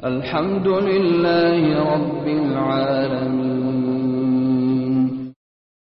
الحمد لله رب العالمين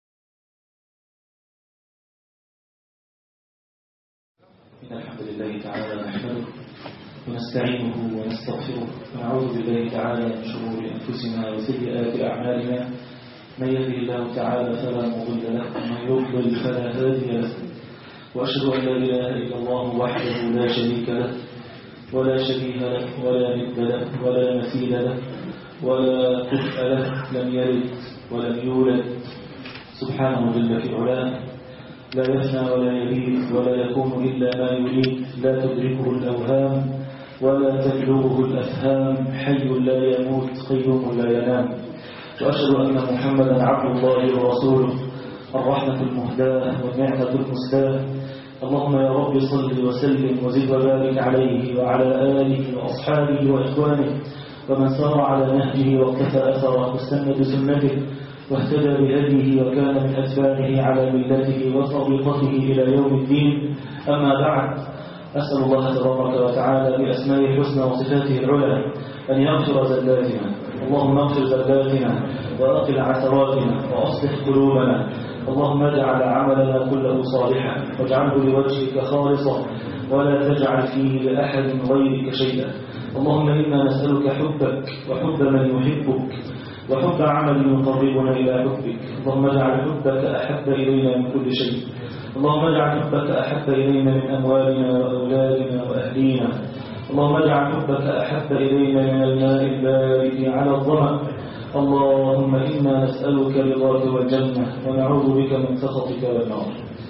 إن الحمد لله تعالى نحمده ونستعينه ونستغفره ونعوذ بالله تعالى من شرور أنفسنا وسيئات أعمالنا من يهده الله تعالى فلا مضل له ومن يضلل فلا هادي له وأشهد أن لا إله إلا الله وحده لا شريك له ولا شبيه له ولا ند له ولا مثيل له ولا كفء له لم يلد ولم يولد سبحانه جل في علاه لا يفنى ولا يبيد ولا يكون إلا ما يريد لا تدركه الأوهام ولا تبلغه الأفهام حي لا يموت قيوم لا ينام وأشهد أن محمدا عبد الله ورسوله الرحمة المهداة والنعمة المسداة اللهم يا رب صل وسلم وزد وبارك عليه وعلى آله وأصحابه وإخوانه ومن سار على نهجه واقتفى أثره واستنى بسنته واهتدى بهديه وكان من أتباعه على ملته وطريقته إلى يوم الدين أما بعد أسأل الله تبارك وتعالى بأسمائه الحسنى وصفاته العلى أن يغفر زلاتنا اللهم اغفر زلاتنا وأقل عثراتنا وأصلح قلوبنا اللهم اجعل عملنا كله صالحا واجعله لوجهك خالصا ولا تجعل فيه لأحد غيرك شيئا اللهم إنا نسألك حبك وحب من يحبك وحب عمل يقربنا إلى حبك اللهم اجعل حبك أحب إلينا من كل شيء اللهم اجعل حبك أحب إلينا من أموالنا وأولادنا وأهلينا اللهم اجعل حبك أحب إلينا من الماء البارد على الظمأ اللهم إنا نسألك رضاك والجنة ونعوذ بك من سخطك والنار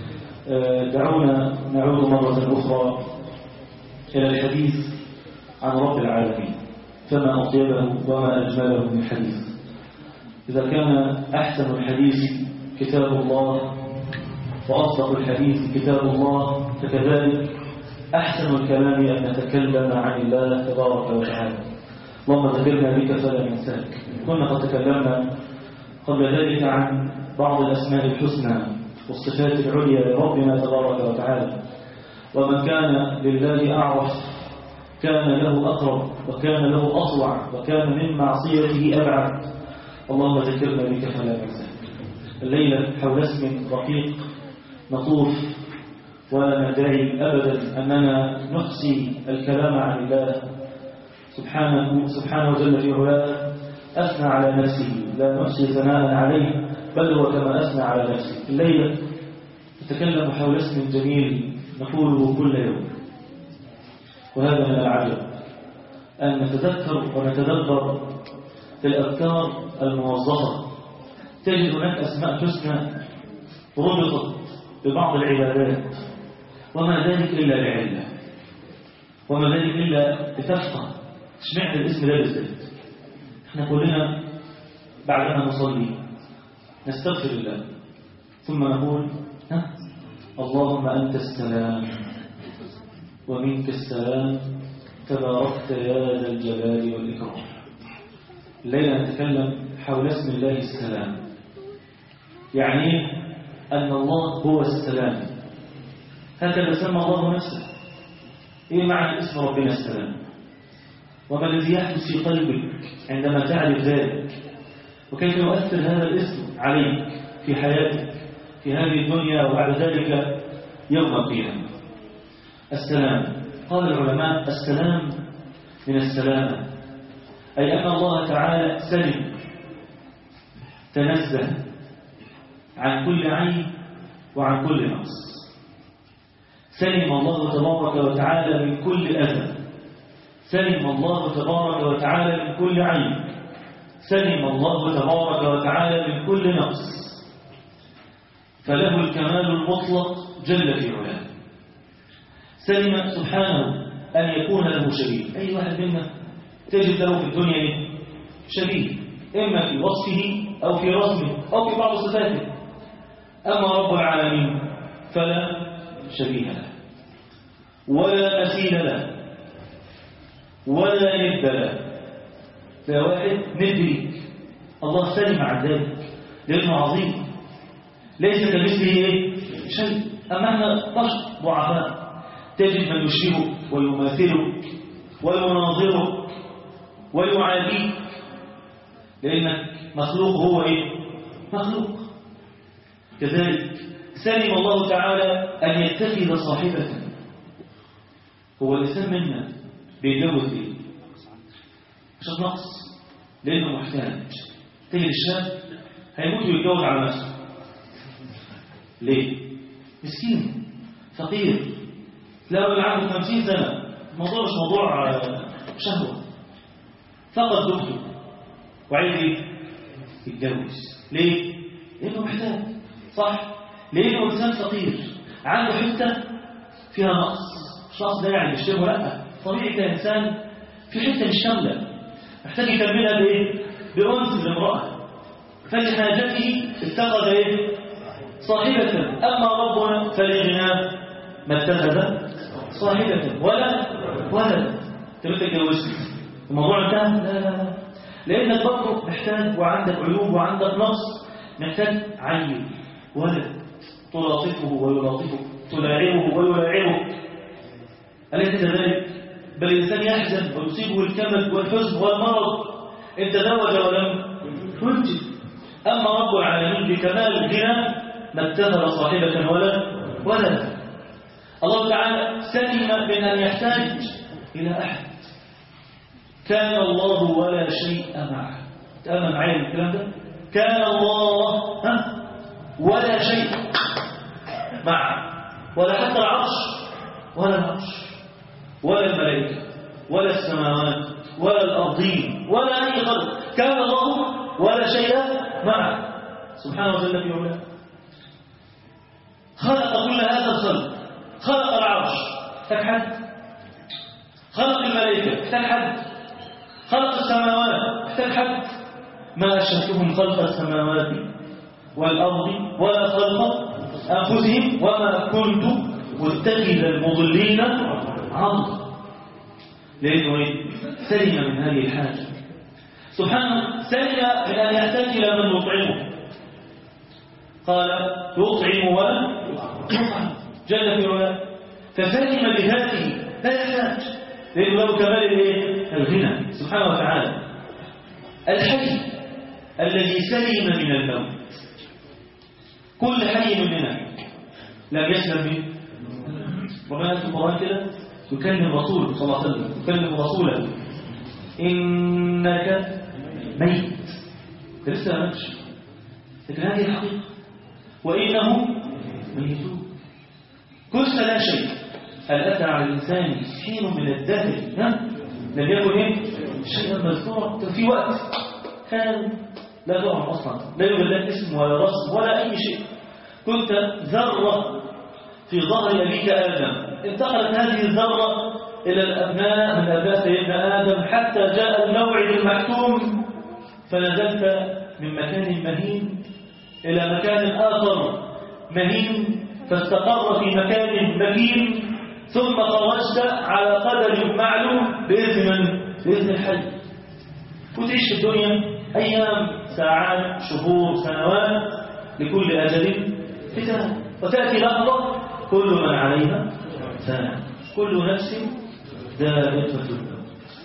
دعونا نعود مرة أخرى إلى الحديث عن رب العالمين فما أطيبه وما أجمله من حديث إذا كان أحسن الحديث كتاب الله وأصدق الحديث كتاب الله فكذلك أحسن الكلام أن نتكلم عن الله تبارك وتعالى اللهم ذكرنا بك فلا ننساك كنا قد تكلمنا قبل ذلك عن بعض الأسماء الحسنى والصفات العليا لربنا تبارك وتعالى ومن كان لله أعرف كان له أقرب وكان له أطوع وكان من معصيته أبعد اللهم ذكرنا بك فلا ننساك الليلة حول اسم رقيق نطوف ولا ندعي أبدا أننا نحصي الكلام عن الله سبحانه, سبحانه جل في علاه أثنى على نفسه لا نحصي ثناء عليه بل هو كما أثنى على نفسه الليلة نتكلم حول اسم جميل نقوله كل يوم وهذا من العجب أن نتذكر ونتدبر في الأذكار الموظفة تجد هناك أسماء حسنى ربطت ببعض العبادات وما ذلك إلا لعلة وما ذلك إلا لتفقه اشمعنى الاسم ده بالذات احنا كلنا بعد أن نصلي نستغفر الله ثم نقول ها اللهم أنت السلام ومنك السلام تباركت يا ذا الجلال والإكرام الليلة نتكلم حول اسم الله السلام يعني أن الله هو السلام هكذا سمى الله نفسه إيه معنى اسم ربنا السلام وما الذي يحدث في قلبك عندما تعرف ذلك وكيف يؤثر هذا الاسم عليك في حياتك في هذه الدنيا وبعد ذلك يوم القيامة السلام قال العلماء السلام من السلامة أي أن الله تعالى سلم تنزه عن كل عيب وعن كل نقص سلم الله تبارك وتعالى من كل أذى سلم الله تبارك وتعالى من كل عيب سلم الله تبارك وتعالى من كل نقص فله الكمال المطلق جل في علاه سلم سبحانه أن يكون له شبيه أي واحد منا تجد له في الدنيا شبيه إما في وصفه أو في رسمه أو في بعض صفاته أما رب العالمين فلا شبيه له ولا مثيل له ولا ند له فواحد ندرك الله سلم عن ذلك لأنه عظيم ليس كمثله ايه شيء أما احنا بشر ضعفاء تجد من يشبهك ويماثلك ويناظرك ويعاديك لأنك مخلوق هو إيه؟ مخلوق كذلك سلم الله تعالى أن يتخذ صاحبة هو الإنسان منا بيتجوز إيه؟ عشان نقص لأنه محتاج تجد الشاب هيموت ويتجوز على نفسه ليه؟ مسكين فقير لا اللي عنده 50 سنة الموضوع مش موضوع شهوة فقد زوجته وعايز ايه؟ يتجوز ليه؟ لأنه محتاج صح؟ لأنه إنسان فقير عنده حتة فيها نقص مش نقص ده يعني مش شبه لا طبيعي كإنسان في حتة مش كاملة محتاج يكملها بإيه؟ بأنس لامرأة فلحاجته اتخذ إيه؟ صاحبة أما ربنا فلغناه ما اتخذ صاحبة ولا ولد طب انت اتجوزت الموضوع انتهى لا لا لا لانك برضه محتاج وعندك عيوب وعندك نقص محتاج عيل ولد تلاطفه ويلاطفك تلاعبه ويلاعبك أليس كذلك؟ بل الإنسان يحزن ويصيبه الكمد والحزن والمرض إن تزوج ولم ينجب أما رب العالمين بكمال الغنى ما اتخذ صاحبة ولا ولد الله تعالى سلم من أن يحتاج إلى أحد كان الله ولا شيء معه تأمل معايا الكلام ده كان الله ها ولا شيء معه ولا حتى العرش ولا العرش ولا الملائكة ولا السماوات ولا الأرضين ولا أي خلق كان الله ولا شيء معه سبحانه وتعالى في علاه خلق كل هذا الخلق خلق العرش احتاج حد خلق الملائكة احتاج حد خلق السماوات احتاج حد ما أشهدتهم خلق السماوات والأرض ولا خلق أنفسهم وما كنت متخذ المضلين عضا لأنه إيه؟ سلم من هذه الحاجة سبحانه سلم من أن يحتاج إلى من يطعمه قال يطعم ولا يطعم جل في علاه فسلم بذاته لا يحتاج لأنه له كمال الايه؟ الغنى سبحانه وتعالى الحي الذي سلم من الموت كل حي مننا لم يسلم منه ربنا في القرآن كده يكلم رسول صلى الله عليه وسلم يكلم رسولا إنك ميت ده لسه ما ماتش لكن هذه الحقيقة وإنه ميتون كنت لا شيء هل أتى على الإنسان حين من الدهر ها؟ لم يكن إيه؟ شيئا مذكورا في وقت كان لا تعرف أصلا لا يوجد لك اسم ولا رسم ولا أي شيء كنت ذرة في ظهر أبيك آدم انتقلت هذه الذرة إلى الأبناء من أبناء سيدنا آدم حتى جاء الموعد المحتوم فنزلت من مكان مهين إلى مكان آخر مهين فاستقر في مكان مكين ثم خرجت على قدر معلوم بإذن من؟ بإذن الحي وتعيش في الدنيا أيام ساعات شهور سنوات لكل أجل كتاب وتأتي لحظة كل من عليها فان كل نفس ذائقة الموت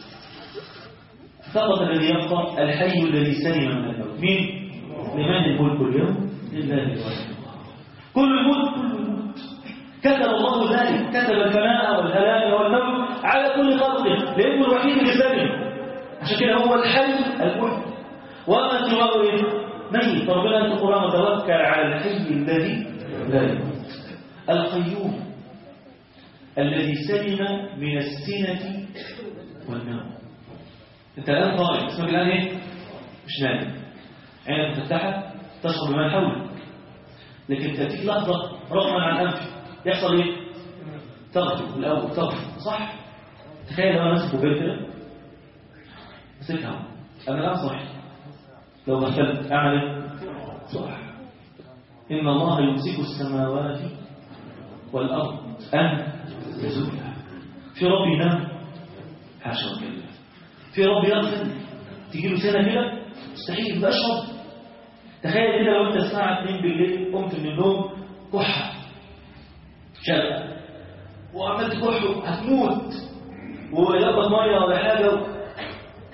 فقط الذي يبقى الحي الذي سلم من الموت مين؟ لمن الملك اليوم؟ لله الواحد كل الملك كل الموت كتب الله ذلك كتب الفناء والهلاك والموت على كل خلقه لأنه الوحيد اللي سلم عشان كده هو الحي الوحيد وما سواه ايه؟ ميت ربنا انت القرآن توكل على الحي الذي لا يموت القيوم الذي سلم من السنة والنوم انت الآن طالب اسمك الآن ايه؟ مش نايم عينك مفتحة تشعر بما حولك لكن تأتيك لحظة رغما عن أنفك يحصل ايه؟ تغفل الأول تغفل صح؟ تخيل أنا ماسك موبايل كده مسكها أنا الآن صحي لو غفلت أعمل ايه؟ صح إن الله يمسك السماوات والأرض أن يزولها في رب ينام حاشا وكلا في رب يغفل تجي له سنة كده مستحيل يبقى أشرب تخيل كده لو أنت الساعة 2 بالليل قمت من النوم كحة شغل وعملت كحه هتموت ويقبض مية ولا حاجة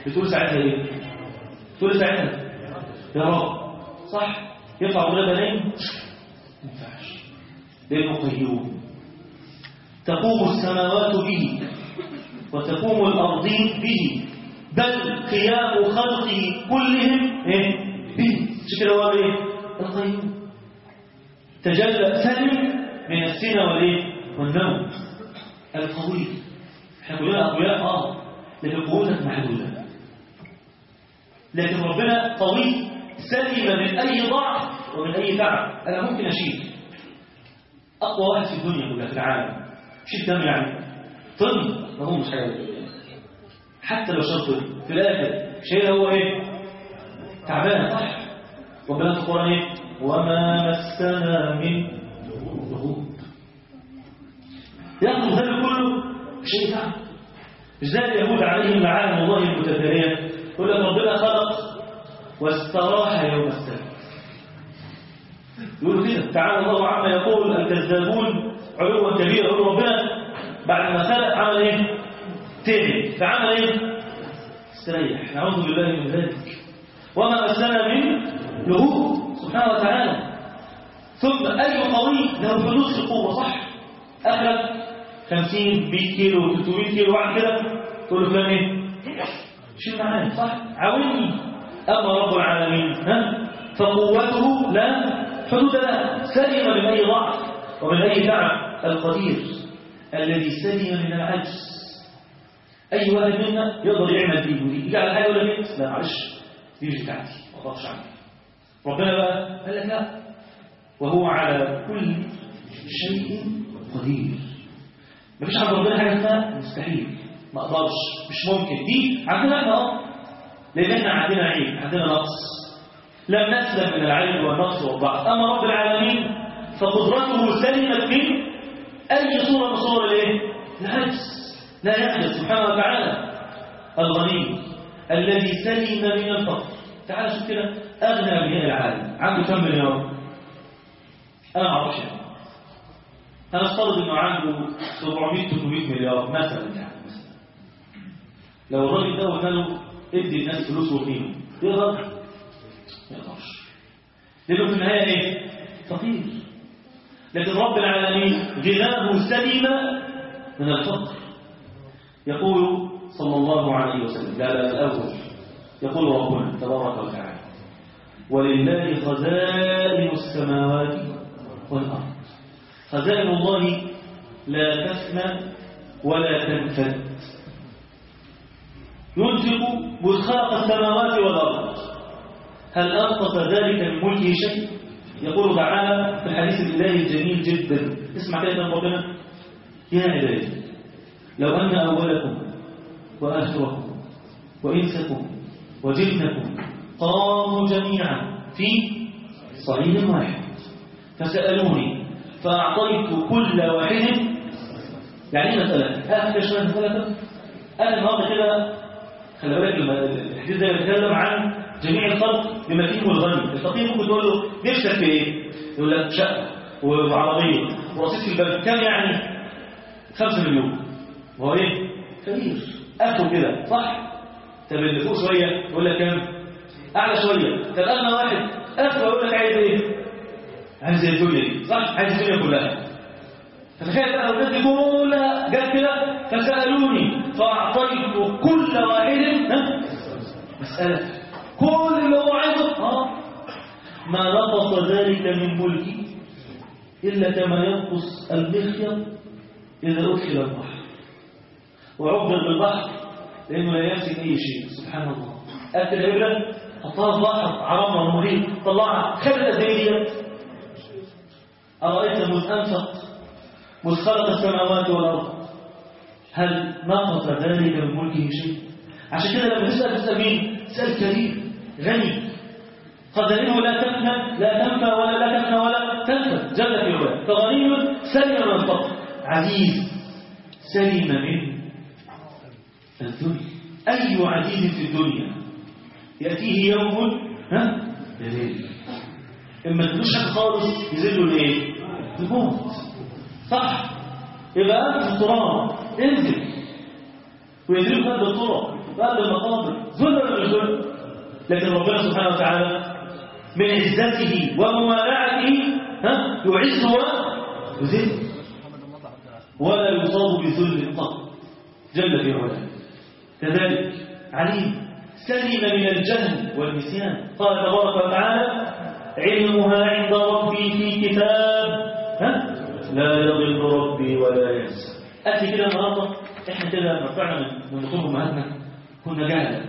بتقول ساعتها ايه تقول ساعتها يا رب صح ينفع ربنا نايم ما ينفعش لانه قيوم تقوم السماوات به وتقوم الارضين به بل قيام خلقه كلهم ايه به شكل هو ايه القيوم تجلى سلم من السنة والايه والنوم القوي احنا كلنا اقوياء اه لكن قوتك محدوده لكن ربنا قوي سلم من اي ضعف ومن اي تعب انا ممكن اشيل اقوى واحد في الدنيا كلها في العالم شيل دم يعني طن ما هو مش حاجه حتى لو شال طن في الاخر شيء هو ايه تعبان صح ربنا في القران ايه وما مسنا من لغوب ياخذ ذلك كله شيء تعب مش زي اليهود عليهم لعان الله المتتاليه يقول لك ربنا خلق واستراح يوم السبت يقولوا كده تعالى الله عما يقول الكذابون علوا كبيرا يقول ربنا بعد ما خلق عمل ايه تاني فعمل ايه استريح نعوذ بالله من ذلك وما مسنا من لهوب سبحانه وتعالى ثم اي قوي له حدود في القوه صح اخرج 50 100 كيلو 300 كيلو بعد كده تقول له فلان ايه شيل معايا صح عاوني اما رب العالمين ها فقوته لا حدود لها سلم من اي ضعف ومن اي تعب القدير الذي سلم من العجز اي واحد منا يقدر يعمل فيه ودي يجي على حاجه ولا بيت لا معلش دي مش بتاعتي ما اقدرش اعمل ربنا بقى قال لك لا وهو على كل شيء قدير مفيش عند ربنا حاجه اسمها مستحيل ما اقدرش مش ممكن دي عندنا احنا اه لان احنا عندنا عيب عندنا نقص لم نسلم من العيب والنقص والضعف اما رب العالمين فقدرته سلمت من اي صوره من صور الايه العجز لا يعجز سبحانه وتعالى الغني الذي سلم من الفقر تعال شوف كده اغنى اغنياء العالم عنده كم مليار انا ما اعرفش يعني. انا افترض انه عنده 700 800 مليار مثلا يعني مثلا لو الراجل ده قلنا له ادي الناس فلوس وقيمه يقدر ما يقدرش لانه في النهايه ايه فقير لكن رب العالمين غناه سلم من الفقر يقول صلى الله عليه وسلم لا لا الاول يقول ربنا تبارك وتعالى ولله خزائن السماوات والارض خزائن الله لا تفنى ولا تنفد ينفق مذ خلق السماوات والارض هل انقص ذلك من ملكه شيء يقول تعالى في الحديث الله الجميل جدا اسمع كده ربنا يا عبادي لو ان اولكم واخركم وانسكم وجنكم قاموا جميعا في صعيد واحد فسالوني فأعطيت كل واحد يعني ايه مسألة؟ أنا كده شوية مسألة أنا النهارده كده خلي بالك لما الحديث ده بيتكلم عن جميع الخلق بما فيهم الغني الفقير ممكن تقول له نفسك في ايه؟ يقول لك شقة وعربية ورصيد في البنك كم يعني؟ 5 مليون وهو ايه؟ كبير اخره كده صح؟ طب اللي فوق شوية يقول لك كام؟ أعلى شوية طب أغنى واحد اخره يقول لك عايز ايه؟ عايز الدنيا دي صح عايز الدنيا كلها فتخيل بقى لو الناس دي كلها جت كده فسالوني فاعطيت كل واحد ها مساله كل اللي هو عايزه اه ما نقص ذلك من ملكي الا كما ينقص المخيط اذا ادخل البحر وعبر بالبحر لانه لا يمسك اي شيء سبحان الله اكل الابره حطها في البحر عرمها المحيط طلعها خدت قد ايه ديت أرأيت مذ أنفق مذ خلق السماوات والأرض هل نقص ذلك من ملكه شيء عشان كده لما تسأل تسأل مين تسأل كريم غني قدره لا تفنى لا تنفى ولا لا تفنى ولا تنفى جل في علاه فغني سلم من الفقر عزيز سلم من الذل أي عزيز في الدنيا يأتيه يوم ها يذل اما تدوش حاجه خالص يذلوا لايه الموت صح يبقى انت في التراب انزل ويدرك هذا التراب وقبل المقابر ذل ولا مش ذل لكن ربنا سبحانه وتعالى من عزته وموالعته ها يعز ويذل ولا يصاب بذل قط جل في علاه كذلك عليم سلم من الجهل والنسيان قال تبارك وتعالى علمها عند ربي في كتاب ها لا يضل ربي ولا ينسى أتي كده النهارده احنا كده رفعنا من من بطون امهاتنا كنا جهلا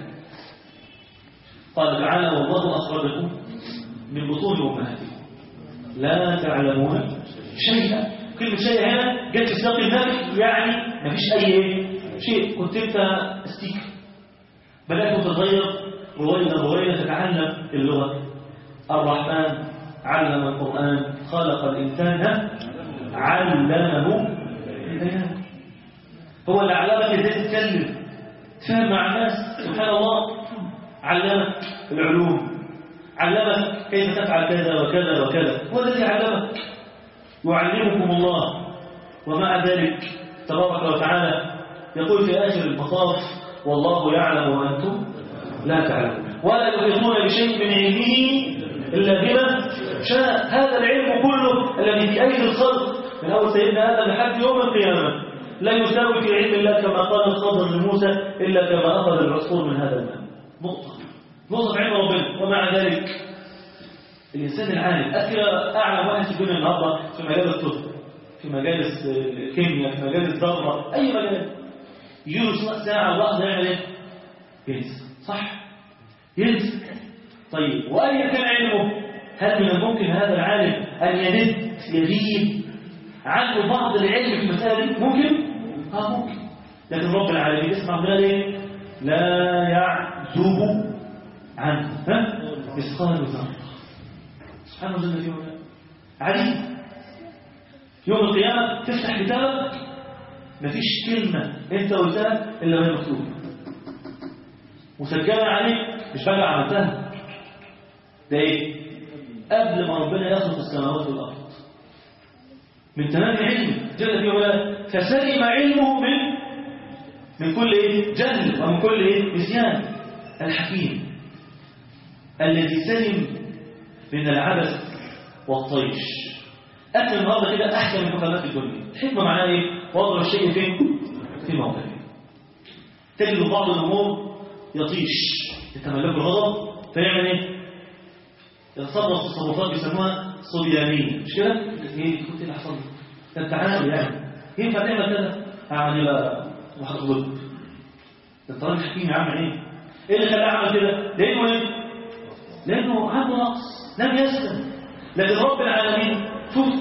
قال تعالى والله اخرجكم من بطون امهاتكم لا تعلمون شيئا كلمه شيء هنا جت في سياق النفي يعني مفيش اي شيء كنت انت ستيك بدات تتغير رويدا رويدا تتعلم اللغه الرحمن علم القران خلق الانسان علمه البيان هو اللي علمك ازاي تتكلم تفهم مع الناس سبحان الله علمك العلوم علمك كيف تفعل كذا وكذا وكذا هو الذي علمك يعلمكم الله ومع ذلك تبارك وتعالى يقول في آخر المطاف والله يعلم وأنتم لا تعلمون ولا يحيطون بشيء من علمه إلا بما شاء هذا العلم كله الذي في أيدي الخلق من أول سيدنا آدم لحد يوم القيامة لا يساوي في علم الله كما قال الخضر لموسى إلا كما أخذ العصفور من هذا الماء نقطة نقطة علم ربنا ومع ذلك الإنسان العالم أذكر أعلم واحد في الدنيا النهارده في مجال الطب في مجالس الكيمياء في مجال الذرة أي مجال يجي ساعة واحدة يعمل إيه؟ ينسى صح ينسى طيب وأيا كان علمه هل من الممكن هذا العالم أن يند يغيب عنده بعض العلم في المسألة دي ممكن؟ اه ممكن لكن رب العالمين اسمع من ايه؟ لا يعزب عنه ها؟ مثقال ذرة سبحانه جل في علاه عليم يوم القيامة تفتح كتابك مفيش كلمة انت قلتها الا وهي مكتوبة مسجلة عليك مش بقى عملتها ده ايه؟ قبل ما ربنا يخلق السماوات والارض من تمام علمه جل في علاه فسلم علمه من من كل ايه جهل ومن كل ايه نسيان الحكيم الذي سلم من العبث والطيش اكل النهارده كده احسن من مكالمات الدنيا الحكمه معناها ايه وضع الشيء فين في موضعه تجد بعض الامور يطيش يتملك الغضب فيعمل ايه يتصرف تصرفات بيسموها صبيانيه مش كده ايه كنت اللي حصل ده انت عارف يعني ينفع تعمل كده يعني بقى وهتغضب ده انت راجل حكيم يا عم ايه ايه اللي خلاه عمل كده لانه ايه لانه عنده نقص لم يسلم لكن رب العالمين شوف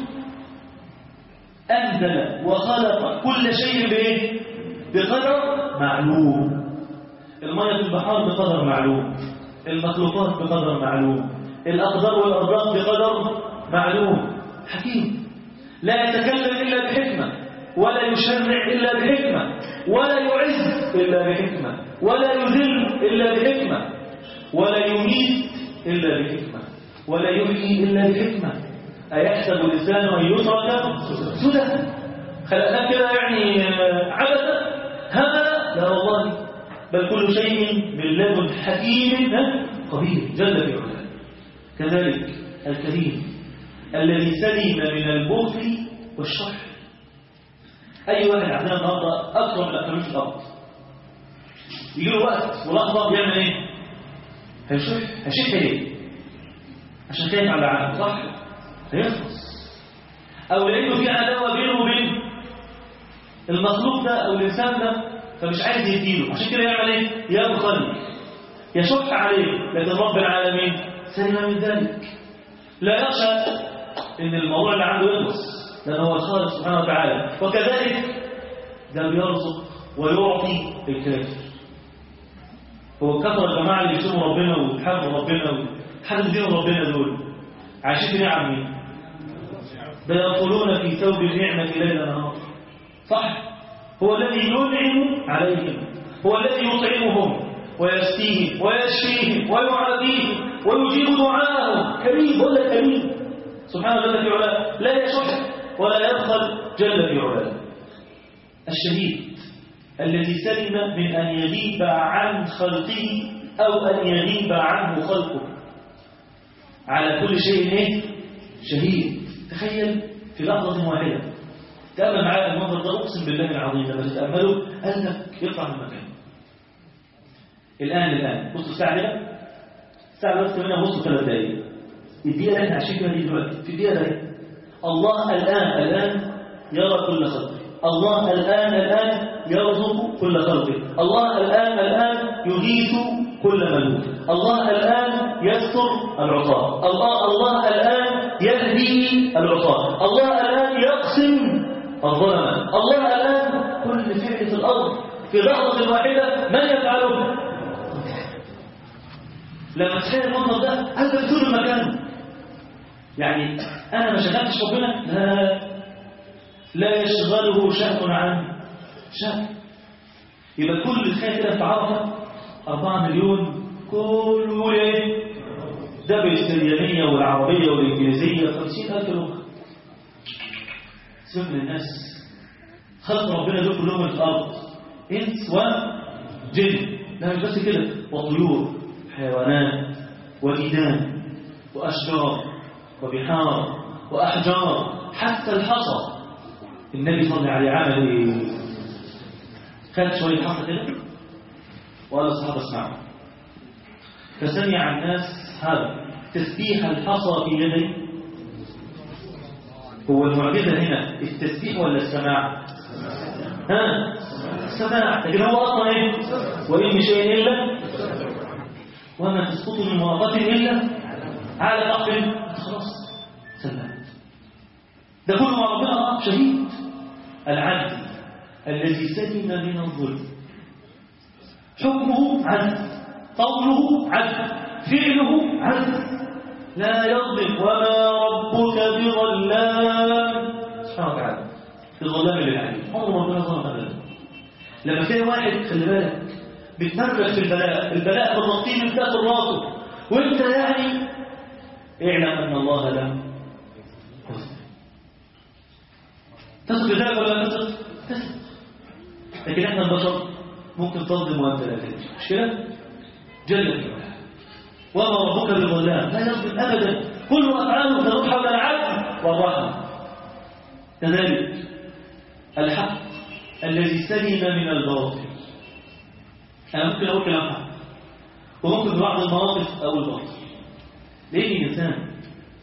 انزل وخلق كل شيء بايه بقدر معلوم الميه في البحار بقدر معلوم المخلوقات بقدر معلوم الأقدار والأرزاق بقدر معلوم حكيم لا يتكلم إلا بحكمة ولا يشرع إلا بحكمة ولا يعز إلا بحكمة ولا يذل إلا بحكمة ولا يميت إلا بحكمة ولا يحيي إلا بحكمة أيحسب الإنسان أن يترك سدى خلقناه كده يعني عبثا هذا لا والله بل كل شيء من لدن حكيم خبير جل في علاه كذلك الكريم الذي سلم من البخل والشح أي واحد عندنا النهارده أكثر من الأكثر في الأرض يجي له وقت ولحظة بيعمل إيه؟ هيشح هيشح ليه؟ عشان خايف على العالم صح؟ هيخلص أو لأنه في عداوة بينه وبين المخلوق ده أو الإنسان ده فمش عايز يديله عشان كده يعمل إيه؟ يبخل يشح عليه لكن رب العالمين سلم من ذلك لا يخشى ان الموضوع اللي عنده يخلص لان هو الخالق سبحانه وتعالى وكذلك ده بيرزق ويعطي الكافر هو كثر الجماعه اللي يشتموا ربنا ويحبوا ربنا وحد دين ربنا دول عايشين في نعم مين؟ ده يدخلون في ثوب النعمه ليل نهار صح هو الذي ينعم عليهم هو الذي يطعمهم ويسقيهم ويشفيهم ويعافيهم ويجيب دعاءهم كريم ولا كريم سبحانه جل في علاه لا يشح ولا يبخل جل في علاه الشديد الذي سلم من أن يغيب عن خلقه أو أن يغيب عنه خلقه على كل شيء إيه؟ شهيد تخيل في لحظة واحدة تأمل معايا المنظر ده أقسم بالله العظيم لما تتأمله قلبك يطلع من مكانه الآن الآن بصوا الساعة كده الساعة بس كمان بصوا ثلاث دقايق الدقيقة اللي احنا عايشين فيها دي دلوقتي في الدقيقة دي الله الآن الآن يرى كل خلقه الله الآن الآن يرزق كل خلقه الله الآن الآن يغيث كل ملوك الله الآن يستر العصاة الله الله الآن يهدي العصاة الله الآن يقسم الظلمة الله الآن كل فعل في الأرض في لحظة واحدة من يفعله لما تخيل المنظر ده هل بتزور المكان يعني أنا ما شغلتش ربنا لا لا يشغله شأن عن شأن يبقى كل تخيل كده في عرفة 4 مليون كله ايه ده بالسريانية والعربية والإنجليزية 50000 لغة سيبك من الناس خلق ربنا دول كلهم في الأرض إنس وجن لا مش بس كده وطيور حيوانات وديدان وأشجار وبحار وأحجار حتى الحصى النبي صلى الله عليه عمل ايه خد شوية حصى كده وقال الصحابة اسمعوا فسمع الناس هذا تسبيح الحصى في يدي هو المعجزة هنا التسبيح ولا السماع ها السماع لكن هو أصلا ايه وإن من شيء إلا وما تسقط من ورقة إلا على قلب خلاص سلمت ده كله مع ربنا شهيد العدل الذي سلم من الظلم حكمه عدل قوله عدل فعله عدل لا يظلم وما ربك بظلام سبحانه وتعالى بظلام للعبيد عمر ربنا ظلم ابدا لما تلاقي واحد خلي بالك بتنرفز في البلاء البلاء بتغطيه من تحت راسه وانت يعني اعلم ان الله لم تثق بذلك ولا تثق؟ تثق لكن احنا البشر ممكن تظلم وانت لا تدري مش كده؟ جل في وما ربك بظلام لا يظلم ابدا كل افعاله تدور حول العدل والرحمه كذلك الحق الذي سلم من الباطل انا ممكن اقول كلام حق وممكن في بعض المواقف اقول باطل ليه الانسان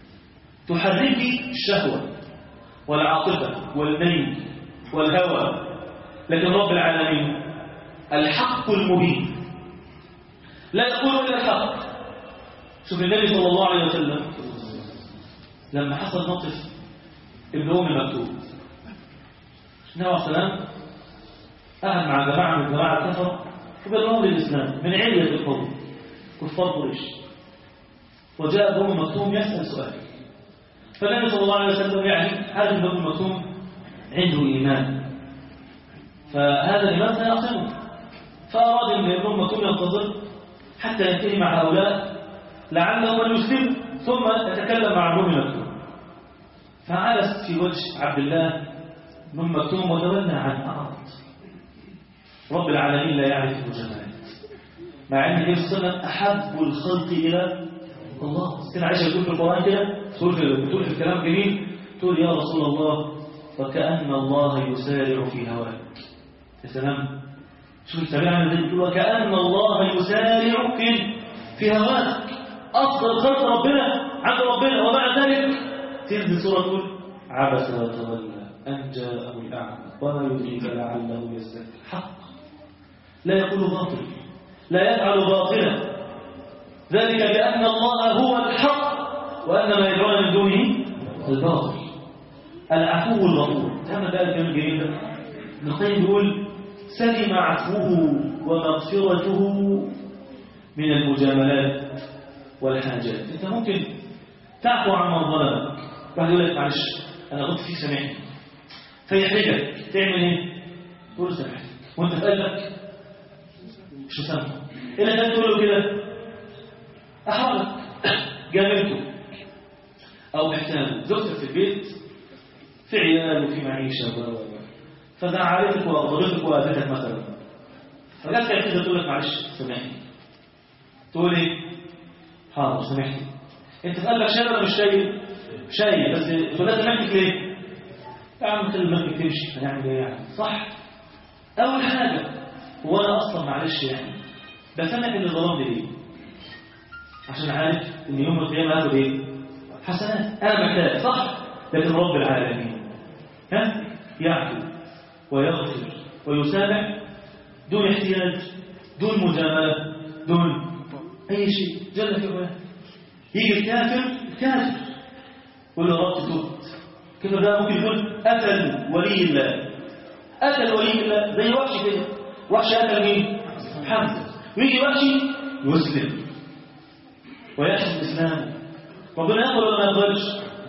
تحركي الشهوه والعاطفة والميل والهوى لكن رب العالمين الحق المبين لا يقول إلا الحق شوف النبي صلى الله عليه وسلم لما حصل موقف ابن أم مكتوب النبي عليه السلام قعد مع جماعة من جماعة الكفر وبالرغم الإسلام من علية القوم كفار قريش وجاء ابن أم مكتوم يسأل سؤال فالنبي صلى الله عليه وسلم يعني هذا ابن ام مكتوم عنده ايمان فهذا الإيمان سيعصمه فأراد أن ابن ام مكتوم ينتظر حتى ينتهي مع هؤلاء لعله من يسلم ثم يتكلم مع ابن ام مكتوم فعلس في وجه عبد الله بن ام مكتوم وتولى عن أعرض رب العالمين لا يعرف الجمال مع أن النبي صلى الله عليه وسلم أحب الخلق إلى الله ستنا عائشة تقول في القرآن كده بتقول في الكلام جميل تقول يا رسول الله وكأن الله يسارع في هواك يا سلام شوف التابعة عن ذلك تقول وكأن الله يسارع في في هواك أفضل خلق ربنا عند ربنا ومع ذلك تنزل سورة تقول عبس وتولى أن جاءه الأعمى وما يدريك لعله يزكى حق لا يقول باطل لا يفعل باطلا ذلك بأن الله هو الحق وأن ما يدعون من دونه الباطل العفو الغفور كما قال الكلام الجميل ده ابن القيم بيقول سلم عفوه ومغفرته من المجاملات والحاجات انت ممكن تعفو عن من ظلمك واحد يقول لك معلش انا غلطت فيك سامحني فيحرجك تعمل ايه؟ تقول له سامحني وانت في قلبك مش مسامحه الا كان تقول له كده احرجك جاملته او محتاج زوجتك في البيت في عيال وفي معيشه و فزعلتك واغضبتك واذتك مثلا فجأة كده كده تقول لك معلش سامحني تقول ايه حاضر سامحني انت في قلبك شايل ولا مش شايل شايل بس تقول لها سامحني ليه يا عم خلي المركب تمشي هنعمل ايه يعني صح اول حاجه هو انا اصلا معلش يعني بسامح اللي ظلمني ليه عشان عارف ان يوم القيامه هاخد ايه حسنات انا محتاج صح لكن رب العالمين ها يعفو ويغفر ويسامح دون احتياج دون مجامله دون اي شيء جل في علاه يجي الكافر الكافر يقول له رب تبت كيف ده ممكن يقول قتل ولي الله قتل ولي الله زي وحش كده وحش قتل مين حمزه ويجي وحشي يسلم ويحسن اسلامه ربنا يقبل ولا ما يقبلش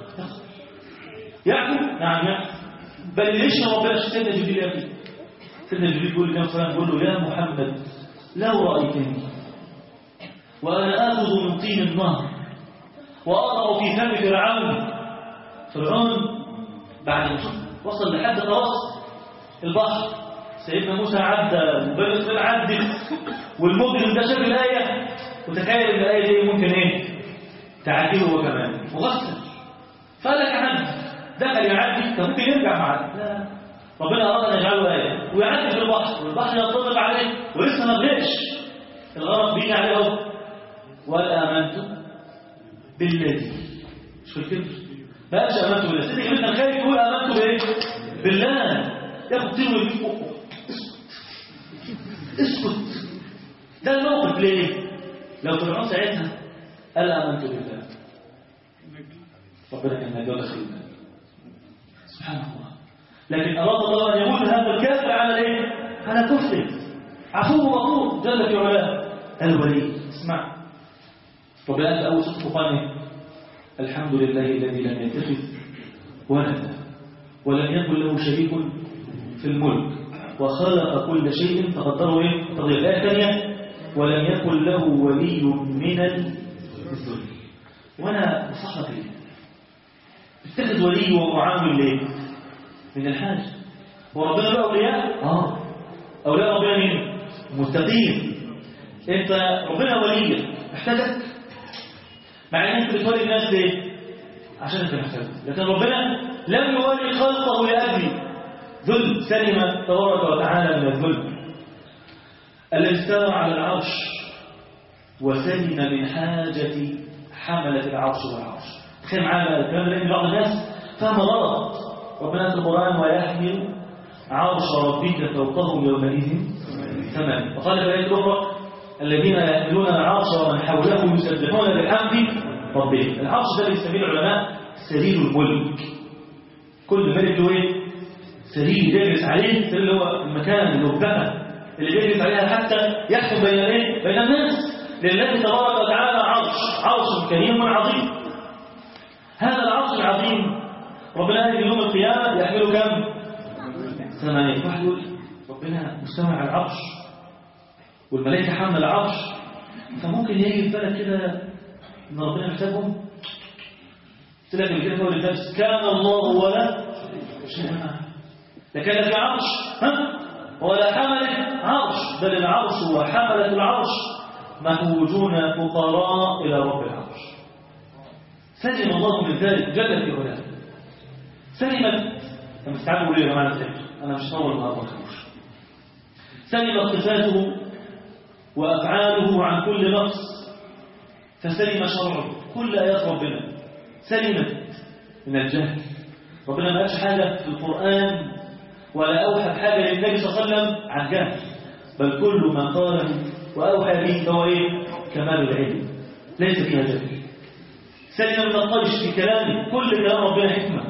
يعفو نعم يعفو بل ليش ربنا سيدنا جبريل يعفو سيدنا جبريل يقول للنبي صلى الله عليه وسلم يقول له يا محمد لو رايتني وانا اخذ من طين النهر واضع في فم فرعون فرعون بعد ما وصل لحد خلاص البحر سيدنا موسى عدى وبني اسرائيل عدت والمجرم ده شاف الايه وتخيل ان الايه دي ممكن ايه تعديه هو كمان مغسل فقال لك عدي دخل يعدي كان ممكن يرجع معاه لا ربنا اراد ان يجعله ايه ويعدي في البحر والبحر ينطبق عليه ولسه ما غرقش الغرق بيجي عليه اهو ولا امنت بالذي مش في الكبر ما قالش امنت بالله سيدي ابن الخير يقول امنت بايه بالله ياخد طين ويجيب بقه اسكت ده الموقف ليه لو فرعون ساعتها قال امنت بالله ربنا كان هيجاوب خيرنا سبحان الله لكن اراد الله ان يموت هذا الكافر على ايه على كفره عفو غفور جل في علاه الولي اسمع ربنا في اول سوره القران الحمد لله الذي لم يتخذ ولدا ولم يكن له شريك في الملك وخلق كل شيء فقدره ايه تقدير الايه الثانيه ولم يكن له ولي من الذل وانا بصحك ليه اتخذ ولي ومعامل ليه من الحاجه وربنا له اولياء اه اولياء ربنا مين متقين انت ربنا وليك محتاجك مع ان انت بتولي الناس ليه عشان انت محتاج لكن ربنا لم يولي خلقه لاجلي ذل سلم تبارك وتعالى من الذل الذي استوى على العرش وسلم من حاجة حملة العرش والعرش تخيل معانا الكلام ده لان بعض الناس فهم غلط ربنا في القرآن ويحمل عرش ربك فوقهم يومئذ ثمان وقال في الآية الأخرى الذين يحملون العرش ومن حوله يسبحون بحمد ربهم العرش ده اللي يسميه العلماء سرير الملك كل ملك له ايه سرير يجلس عليه اللي هو المكان الركبه اللي بيجلس عليها حتى يحكم بين ايه بين الناس لله تبارك وتعالى عرش عرش كريم عظيم هذا العرش العظيم ربنا قال يوم القيامه يحمله كم ثمانية واحد يقول ربنا مستوى على العرش والملائكه حامله العرش فممكن يجي في بالك كده ان ربنا محتاجهم قلت لك الكلمه هو للنفس كان الله ولا شيء معه لكان في عرش ها ولا حملة عرش بل العرش وحملة العرش محوجون فقراء إلى رب العرش سلم الله من ذلك جل في علاه سلمت أنا مستعجل ليه يا جماعة الخير أنا مش طول النهارده ما تخافوش سلمت صفاته وأفعاله عن كل نقص فسلم شرعه كل آيات ربنا سلمت من الجهل ربنا ما قالش حاجة في القرآن ولا أوحى بحاجة للنبي صلى الله عليه وسلم عن جهل بل كل ما قاله وأوحى به فهو إيه؟ كمال العلم ليس فيها جهل سلم من الطيش في كلامه كل كلام ربنا حكمة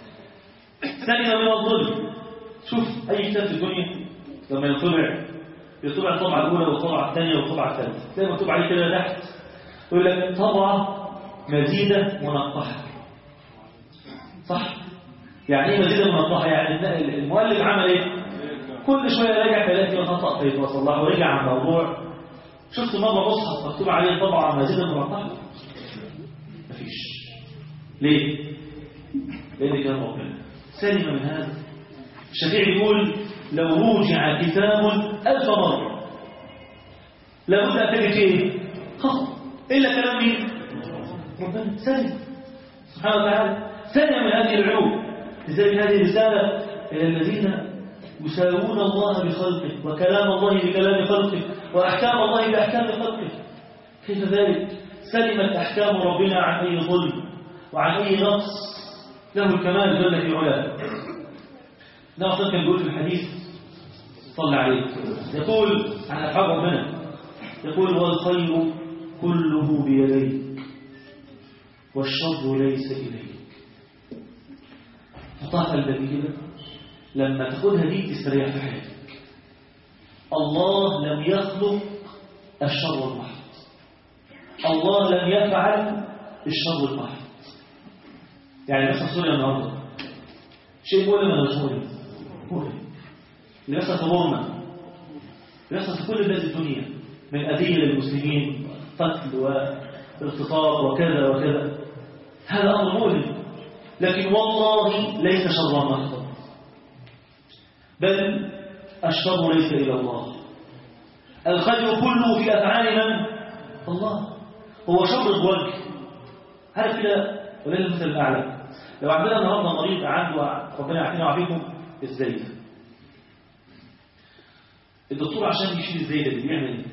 سلم من الظلم شوف أي كتاب في الدنيا لما يطلع يطلع الطبعة الأولى والطبعة الثانية والطبعة الثالثة تلاقي مكتوب عليه كده تحت يقول لك طبعة مزيدة منقحة صح يعني ايه مزيدة منقحة يعني المؤلف عمل ايه كل شوية راجع كلام فيه خطأ فيه وصلحه ورجع عن الموضوع شفت مرة مصحف مكتوب عليه طبعة مزيدة منقحة مفيش ليه لأن كلام ربنا سلم من هذا الشفيع يقول لو روجع كتاب ألف مرة لابد أن تجد فيه إيه؟ خطأ إلا كلام مين؟ ربنا سلم سبحانه وتعالى سلم من هذه العيوب لذلك هذه رسالة إلى الذين يساوون الله بخلقه وكلام الله بكلام خلقه وأحكام الله بأحكام خلقه كيف ذلك؟ سلمت أحكام ربنا عن أي ظلم وعن أي نقص له الكمال جل في علاه نعم كان يقول في الحديث صلى عليه يقول عن أفعال ربنا يقول والخير كله بيديك والشر ليس إليك حطها قلبك كده لما تاخدها دي تستريح في حياتك الله لم يخلق الشر المحض الله لم يفعل الشر المحض يعني مثلا سوريا النهارده شيء مؤلم ولا مش مؤلم؟ مؤلم اللي بيحصل في بورما اللي بيحصل في كل بلاد الدنيا من أذية للمسلمين قتل واغتصاب وكذا وكذا هذا أمر مؤلم لكن والله ليس شرا محضا بل الشر ليس إلى الله الخير كله في أفعال من؟ الله هو شر الوجه عارف كده ولله المثل الأعلى لو عندنا النهارده مريض عنده ربنا يعافينا ويعافيكم الزايدة الدكتور عشان يشيل الزايدة دي بيعمل ايه؟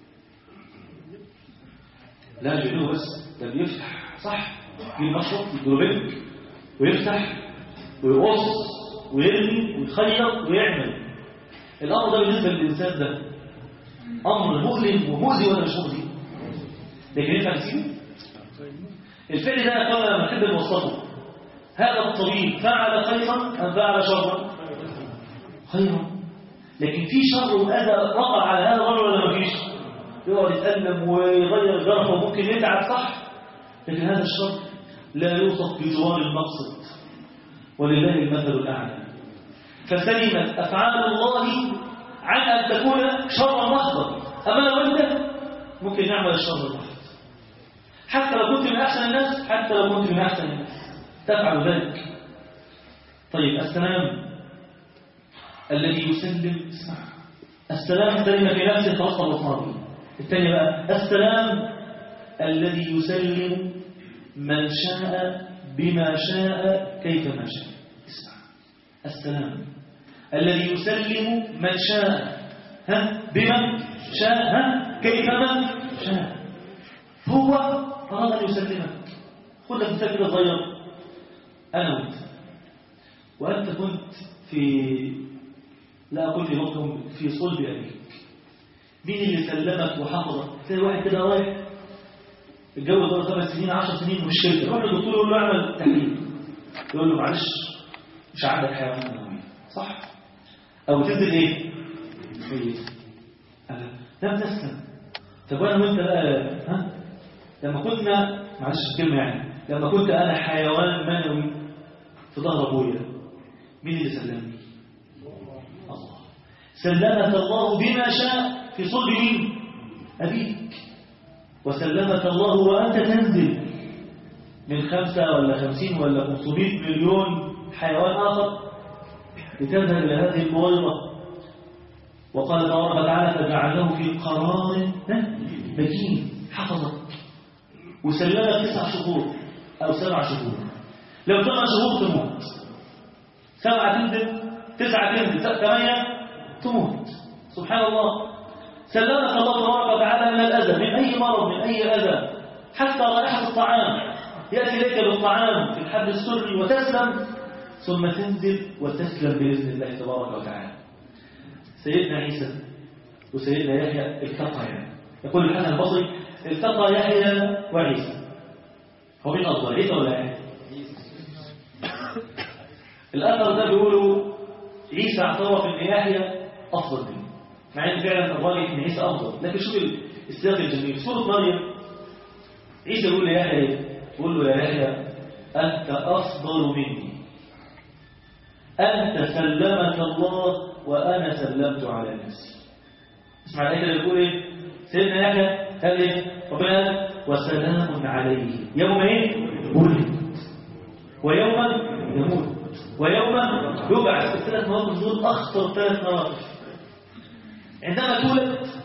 لا بيعمله بس ده بيفتح صح يجيب مشرط يدربك ويفتح ويقص ويرمي ويخيط ويعمل الأمر ده بالنسبة للإنسان ده أمر مؤلم ومؤذي ولا مش مؤذي لكن ينفع تسيبه الفعل ده قال لما نحب نوصفه هذا الطبيب فعل خيرا أم فعل شرا خيرا لكن في شر وأذى وقع على هذا الرجل ولا ما فيش يقعد يتألم ويغير جرحه وممكن يتعب صح لكن هذا الشر لا يوصف بجوار المقصد ولله المثل الأعلى فسلمت أفعال الله عن أن تكون شرا محضا أما لو أنت ممكن نعمل الشر المحض حتى لو كنت من أحسن الناس حتى لو كنت من أحسن الناس تفعل ذلك طيب السلام الذي يسلم اسمع السلام سلم في نفسه خلاص الوصابي الثاني بقى السلام الذي يسلم من شاء بما شاء كيف ما شاء اسمع السلام الذي يسلم من شاء ها بما شاء ها كيف ما شاء هو أراد أن يسلمك خذ لك مثال كده صغير أنا وأنت وأنت كنت في لا أقول في بطن في صلب أبيك مين اللي سلمك وحفظك تلاقي واحد كده رايح الجو ده خمس سنين عشر سنين مش شركة روح للدكتور يقول له اعمل تحليل يقول له معلش مش عندك حيوان منوي صح أو تنزل إيه؟ ميت لم تسلم طب وأنا وأنت بقى ها لما كنا معلش الكلمة يعني لما كنت أنا حيوان منوي في ظهر أبويا مين اللي سلمني؟ الله سلمك الله بما شاء في صلب مين؟ أبيك وسلمك الله وأنت تنزل من خمسة ولا خمسين ولا خمسمائة مليون حيوان آخر لتذهب إلى هذه البويضة وقال تبارك وتعالى فجعله في قرار مكين حفظك وسلمك تسع شهور أو سبع شهور لو ثمان شهور تموت سبعة تنزل تسعة تنزل ثمانية تموت سبحان الله سلمك الله تبارك وتعالى من الأذى من أي مرض من أي أذى حتى رائحة الطعام يأتي إليك بالطعام في الحبل السري وتسلم ثم تنزل وتسلم بإذن الله تبارك وتعالى سيدنا عيسى وسيدنا يحيى التقى يعني يقول الحسن البصري التقى يحيى وعيسى هو مين أفضل عيسى ولا يحيى؟ الأثر ده بيقولوا عيسى اعترف إن يحيى أفضل منه مع إن فعلا الراجل إن عيسى أفضل لكن شوف السياق الجميل سورة مريم عيسى يقول ليحيى يقول له يا يحيى أنت أفضل مني أنت سلمك الله وأنا سلمت على نفسي اسمع الآية اللي بيقول إيه سيدنا يحيى قال إيه ربنا قال وسلام عليه يوم إيه ولد ويوم يموت ويوم يبعث الثلاث مواقف دول أخطر ثلاث مواقف عندما تولد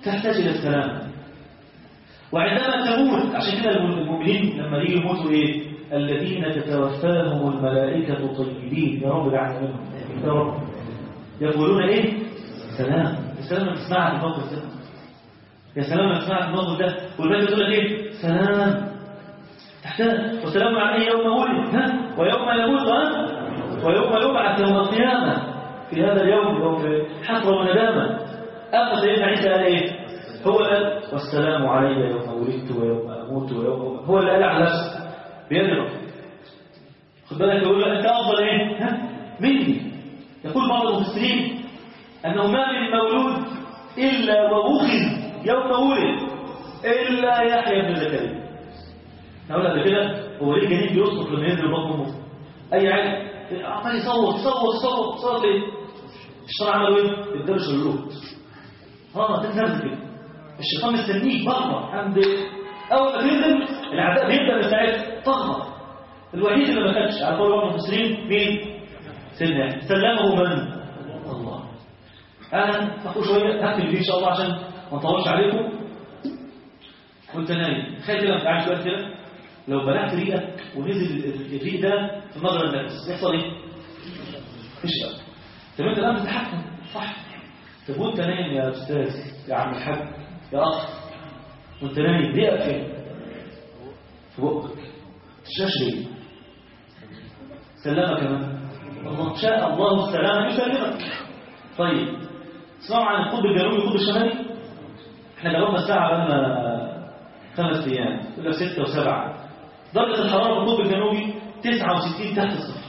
تحتاج إلى السلامة وعندما تموت عشان كده المؤمنين لما يجي يموتوا إيه الذين تتوفاهم الملائكة طيبين يا رب العالمين منهم يا رب يقولون إيه سلام السلام لما تسمعها في الموقف ده يا سلام لما تسمعها في الموقف ده والبنت تقول لك إيه سلام تحتاج وسلام عليه يوم ولد ها ويوم يموت ها ويوم يبعث يوم القيامة في هذا اليوم يوم حسرة وندامة أما سيدنا عيسى قال إيه هو قال والسلام علي يوم ولدت ويوم أموت ويوم هو اللي قال على نفسه بيدرب خد بالك يقول له أنت أفضل إيه ها مني يقول بعض المفسرين أنه ما من مولود إلا وأخذ يوم ولد إلا يحيى بن زكريا نقول قبل كده هو ليه الجنين بيسقط لما ينزل بطن امه اي عيل عمال يصوت صوت صوت صوت ليه الشيطان عمل ايه اداله شلوت اه تنزل كده الشيطان مستنيك بره عند اول ما تنزل العداء بيبدا من ساعتها تخبط الوحيد اللي ما خدش على قول بعض المفسرين مين سيدنا سلمه من الله انا اخو شويه هكتب فيه ان شاء الله عشان ما نطولش عليكم وانت نايم تخيل كده قاعد شويه كده لو بلعت ريقك ونزل الريق ده في مجرى النفس يحصل ايه؟ مفيش بقى طب انت الان بتتحكم صح طب وانت نايم يا استاذ يا عم الحاج يا اخ وانت نايم ريقك فين؟ في بقك تشاش ليه؟ سلامة كمان الله شاء الله السلامة يسلمك طيب اسمعوا عن القطب الجنوبي والقطب الشمالي احنا جربنا الساعة بقالنا خمس ايام ولا ستة وسبعة درجة الحرارة في القطب الجنوبي 69 تحت الصفر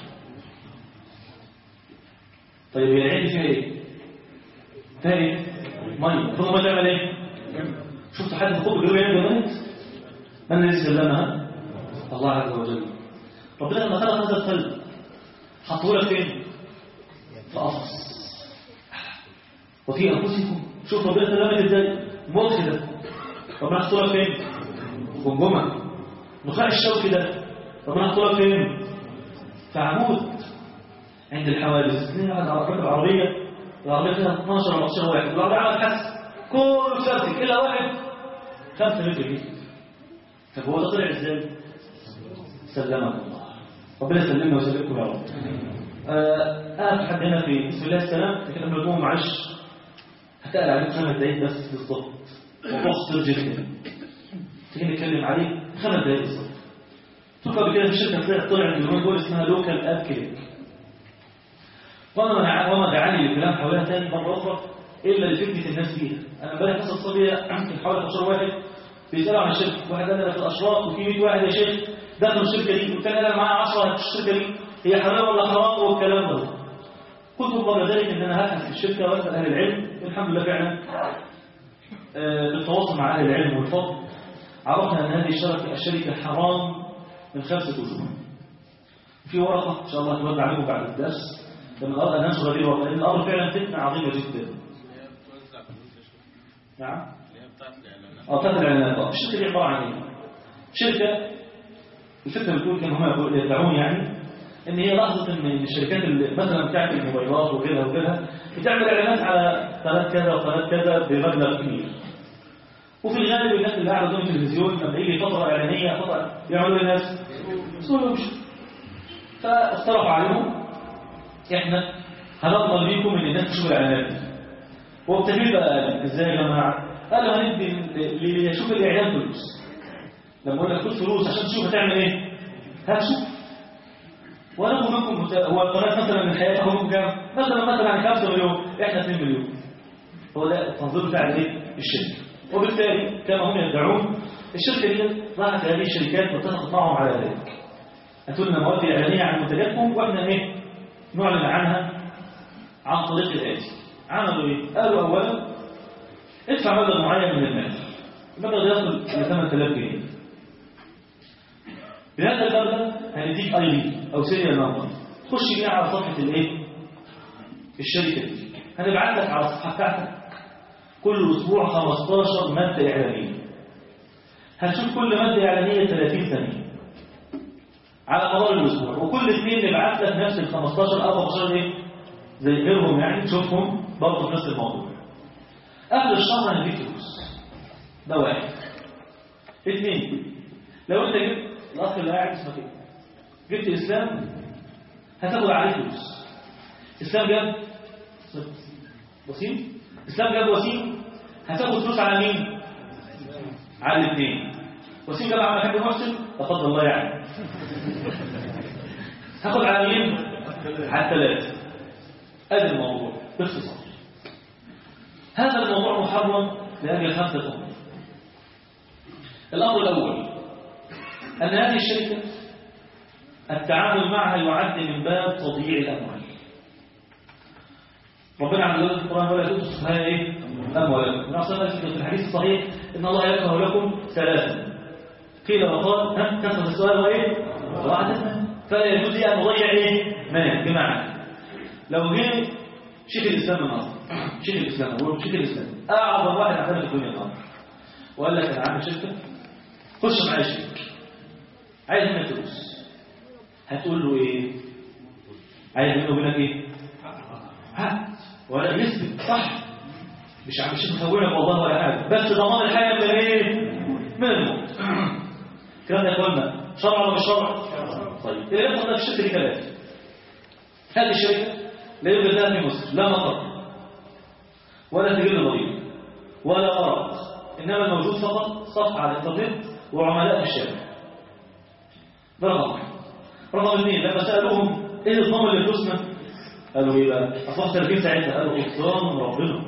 طيب هي العين فيها ايه؟ فيها ايه؟ مية ثم ما تعمل ايه؟ شفت حد في القطب الجنوبي عنده ميت؟ من الذي سلمها؟ الله عز وجل ربنا لما خلق هذا القلب حطه لك فين؟ في قفص وفي انفسكم شوف ربنا سلمك ازاي؟ المخ ده ربنا حطه لك فين؟ جمجمه نخاع الشوكي ده ربنا حطه لك فين؟ في عمود عند الحوادث اثنين واحد على الركب العربيه العربيه فيها 12 ولا 15 واحد العربيه عملت حادث كل سلسك الا واحد 5 متر كده طب هو ده طلع ازاي؟ سلمك الله ربنا يسلمنا ويسلمكم يا رب آه حد هنا في بسم الله السلام لكن قبل ما معلش هتقل عليك خمس دقايق بس بالظبط موضوع خطير جدا تيجي نتكلم عليه خمس دقايق بالظبط شوف قبل كده في شركه طلع طلع اليومين دول اسمها لوكال اب كليك وما وما دعاني للكلام حولها تاني مره اخرى الا لفتنه الناس فيها انا امبارح قصه صبيه يمكن حوالي 12 واحد بيسالوا عن الشركه واحد قال لي في الاشراط وفي 100 واحد يا شيخ دخلوا الشركه دي والثاني قال انا معايا 10 في الشركه دي هي حلال ولا حرام والكلام ده قلت قبل ذلك ان انا هبحث في الشركه واسال اهل العلم والحمد لله فعلا آه بالتواصل مع اهل العلم والفضل عرفنا ان هذه الشركه الشركه حرام من خمسه وجوه في ورقه ان شاء الله تولى عليكم بعد الدرس لما اراد ان انشر هذه الورقه لان الامر فعلا فتنه عظيمه جدا نعم اه بتاعت الاعلانات الشركه دي عباره عن ايه؟ شركه الفكره بتقول كان هم يدعون يعني ان هي لاحظت ان الشركات اللي مثلا بتاعت الموبايلات وغيرها وغيرها بتعمل اعلانات على قناه كذا وقناه كذا بمبلغ كبير وفي الغالب الناس اللي قاعده قدام التلفزيون لما يجي فتره اعلانيه فتره يعملوا للناس سووا فاقترحوا عليهم احنا هنضمن ليكم ان الناس تشوف الاعلانات دي وابتديت بقى ازاي يا جماعه قالوا هندي اللي يشوف الاعلان فلوس لما اقول لك خد فلوس عشان تشوف هتعمل ايه هتشوف وناخد منكم مت... هو القناه مثلا من حياتها منكم كام مثلا مثلا 5 مليون احنا 2 مليون هو ده التنظيم بتاع الايه الشركه وبالتالي كما هم يدعون الشركه دي راحت هذه الشركات واتفقت معهم على ذلك اتوا لنا مواد اعلانيه عن منتجاتكم واحنا ايه نعلن عنها عن طريق الاتي عملوا ايه قالوا اولا ادفع مبلغ معين من المال المبلغ يصل الى 8000 جنيه بهذا المبلغ هنديك اي دي او سيريال نمبر تخش بيه على صفحه الايه الشركه دي هنبعت لك على الصفحه بتاعتك كل اسبوع 15 ماده اعلانيه هتشوف كل ماده اعلانيه 30 ثانيه على مدار الاسبوع وكل اثنين نبعت لك نفس ال 15 او 15 ايه زي غيرهم يعني تشوفهم برضه في نفس الموضوع قبل الشهر هنديك فلوس ده واحد اثنين لو انت جبت الاخ اللي قاعد اسمه كده جبت اسلام هتاخد عليه فلوس اسلام جاب وسيم اسلام جاب وسيم هتاخد فلوس على مين على الاثنين وسيم جاب على محمد محسن تفضل الله يعني هاخد على مين على الثلاثه ادي الموضوع باختصار هذا الموضوع محرم لاجل خمسه امور الامر الاول ان هذه الشركه التعامل معها يعد من باب تضييع الاموال ربنا عز وجل في القرآن ولا تؤتوا السفهاء ايه؟ أموالكم من أصلا في الحديث الصحيح إن الله يكره لكم ثلاثة قيل وقال ها كثرة السؤال وإيه؟ وعدتنا فلا يجوز لي أن أضيع إيه؟ مال بمعنى لو جه شيخ الإسلام النهارده شيخ الإسلام هو شيخ الإسلام أعظم واحد عندنا في الدنيا النهارده وقال لك أنا عامل شركة خش معايا شركة عايز منك فلوس هتقول له إيه؟ عايز منه وبينك إيه؟ ها ولا يثبت صح مش عم مش مخونك والله ولا حاجه بس ضمان الحاجه من ايه من الموت الكلام ده يا اخوانا شرع ولا مش شرع طيب اللي يحصل ده في الشركه دي ثلاثه هذه الشركه لا يوجد لها في مصر لا مطر ولا سجل مريض ولا ورق انما الموجود فقط صفحه على الانترنت وعملاء في الشارع ده رقم واحد رقم اثنين لما سالوهم ايه الضمان اللي فلوسنا قالوا ايه بقى اصبح 30 ساعتها قالوا غفران من ربنا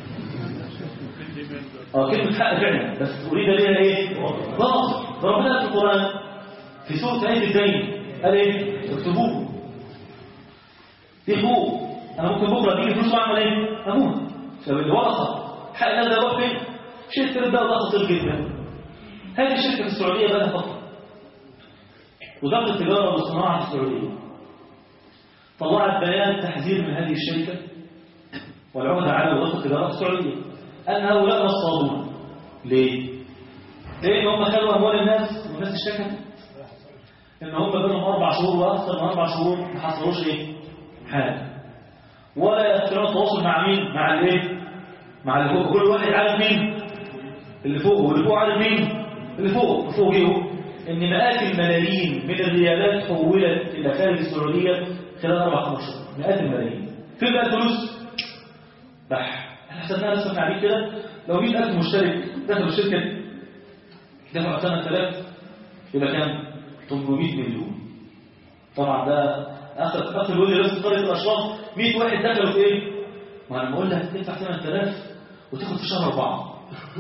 اه كلمه حق فعلا بس اريد بها ايه باطل ربنا في القران في سوره عين الدين قال ايه اكتبوه دي حقوق انا ممكن بكره تيجي فلوس واعمل ايه اموت لو اللي ورثه حق الناس ده يروح فين شركه ده ده خطير جدا هذه الشركه في السعوديه بقى لها فتره وزاره التجاره والصناعه في السعوديه طلعت بيان تحذير من هذه الشركة والعهد على وزارة التجارة السعودية أن هؤلاء نصابون ليه؟ لأن هم خلوا أموال الناس والناس اشتكت إن هم بينهم أربع شهور وأكثر من أربع شهور ما حصلوش إيه؟ حاجة ولا يستطيعون التواصل مع مين؟ مع الإيه؟ مع اللي فوق كل واحد عارف مين؟ اللي فوق واللي فوق عارف مين؟ اللي فوق فوق جيهم إن مئات الملايين من الريالات حولت إلى خارج السعودية خلال أربع خمس شهور مئات الملايين فين بقى الفلوس؟ بح احنا حسبناها لسه عليه كده لو 100000 مشترك دخلوا الشركة دفعوا 8000 يبقى كام؟ 800 مليون طبعا ده اخر اخر يقول لي بس قريه الاشراف 100 واحد دخلوا في ايه؟ ما انا بقول لك تدفع 8000 وتاخد في شهر اربعه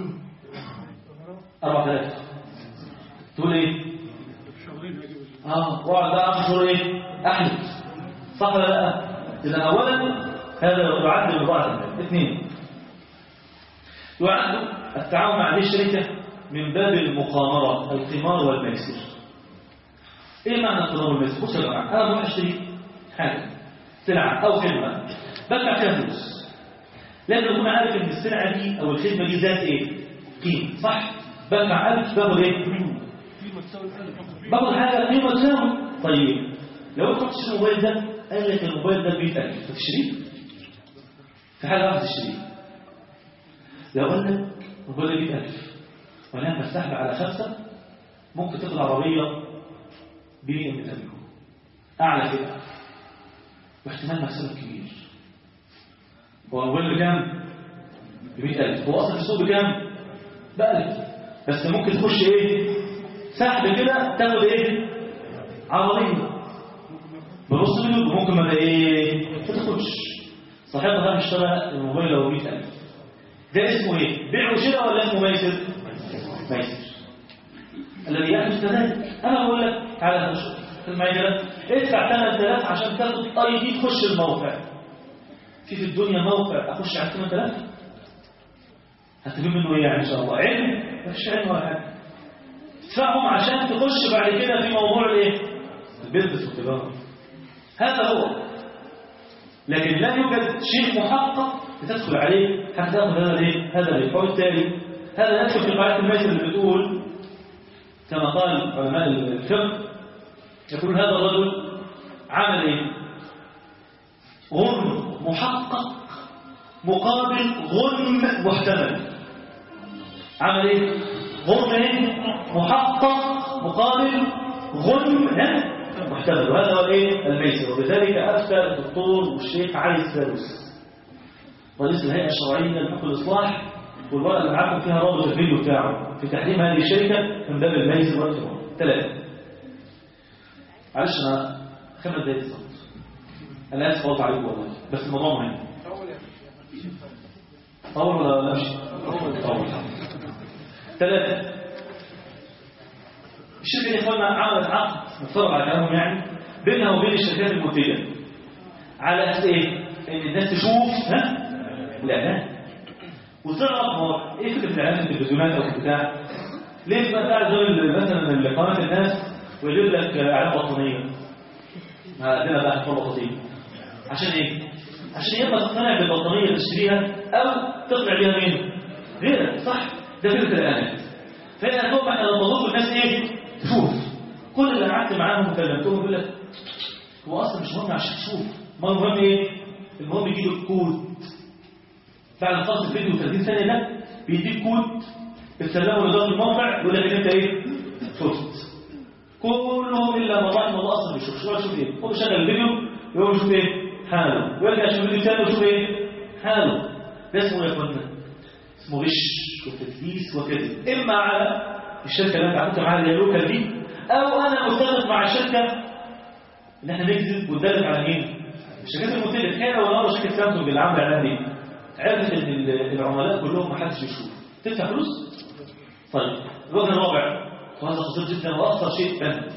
4000 تقول ايه؟ اه واقعد بقى 10 شهور ايه؟ احلف صح ولا لا اذا اولا هذا يعد بضاعه المال اثنين يعد التعاون مع هذه الشركه من باب المقامره القمار والميسر ايه معنى القمار والميسر بصوا يا جماعه انا بروح اشتري حاجه سلعه او خدمه بدفع فيها فلوس لازم اكون عارف ان السلعه دي او الخدمه دي ذات ايه قيمه صح بدفع 1000 باخد ايه باخد حاجه قيمه تساوي طيب لو انت تشتري الموبايل ده قال لك الموبايل ده ب 100000 تشتريه في حاجه واحده تشتريه لو قال لك الموبايل ده ب 100000 وانا بستحب على خمسه ممكن تاخد عربيه ب 100 مليون اعلى كده واحتمال مكسبك كبير هو الموبايل بكام؟ ب 100000 هو اصلا في السوق بكام؟ ب 1000 بس ممكن تخش ايه؟ سحب كده تاخد ايه؟ عربيه بنص مليون ممكن ما ايه ما تاخدش صاحبنا ده اشترى الموبايل لو 100000 ده اسمه ايه بيع وشراء ولا اسمه ميسر ميسر الذي يحدث كذلك انا بقول لك تعالى في المعيدة ادفع 8000 عشان تاخد اي دي تخش الموقع في في الدنيا موقع اخش على 8000 هتجيب منه ايه يعني ان شاء الله علم مفيش علم ولا حاجه تدفعهم عشان تخش بعد كده في موضوع الايه البيزنس والتجاره هذا هو لكن لا يوجد شيء محقق لتدخل عليه حتى تاخذ هذا الايه هذا الربح وبالتالي هذا يدخل في قاعده الميسر اللي بتقول كما قال علماء الفقه يقول هذا الرجل عمل ايه غرم محقق مقابل غنم محتمل عمل ايه غنم ايه محقق مقابل غنم ها؟ محتمل وهذا هو الايه الميسر وبذلك افتى الدكتور والشيخ علي الثالوس رئيس الهيئه الشرعيه لحكم الاصلاح والورقه اللي معاكم فيها رابط الفيديو بتاعه في تحريم هذه الشركه من باب الميسر والقمار ثلاثه معلش انا خمس دقايق بالظبط انا اسف والله عليكم والله بس الموضوع مهم طول ولا لا امشي طول ثلاثه الشركه دي اخوانا عملت عقد مفترض على كلامهم يعني بينها وبين الشركات المنتجه على اساس ايه؟ ان الناس تشوف ها الاعلان وتعرف هو ايه فكره الاعلان في التلفزيونات او في البتاع ليه تبقى قاعد دول مثلا قناه الناس ويجيب لك اعلان بطانيه ما عندنا بقى حفظ بطاطين عشان ايه؟ عشان يا اما تقتنع بالبطانيه تشتريها او تقنع بيها مين؟ غيرك صح؟ ده فكره الاعلانات فهنا هم احنا نطلبوا الناس ايه؟ تشوف كل اللي قعدت معاهم وكلمتهم يقول لك هو اصلا مش مهم عشان تشوف ما المهم ايه؟ المهم يجي له كود بعد خلص الفيديو 30 ثانيه ده بيديك كود بتسلمه لاداره الموقع يقول لك ان انت ايه؟ شفت كلهم الا من رحم الله اصلا بيشوف شو يشوف ايه؟ هو بيشغل الفيديو يقول يشوف ايه؟ حاله ويرجع يشوف الفيديو ثاني ويشوف ايه؟ حاله ده اسمه يا اخوانا اسمه غش وتدليس وكذب اما على الشركه اللي انت عملت معاها اللي هي اللوكال دي او انا متفق مع الشركه ان احنا نكذب وندلل على مين؟ الشركات المنتجه كان لو النهارده شركه سامسونج اللي عامله الاعلان دي عرفت ان العملاء كلهم ما حدش بيشوف تدفع فلوس؟ طيب الوجه الرابع وهذا خطير جدا واخطر شيء بند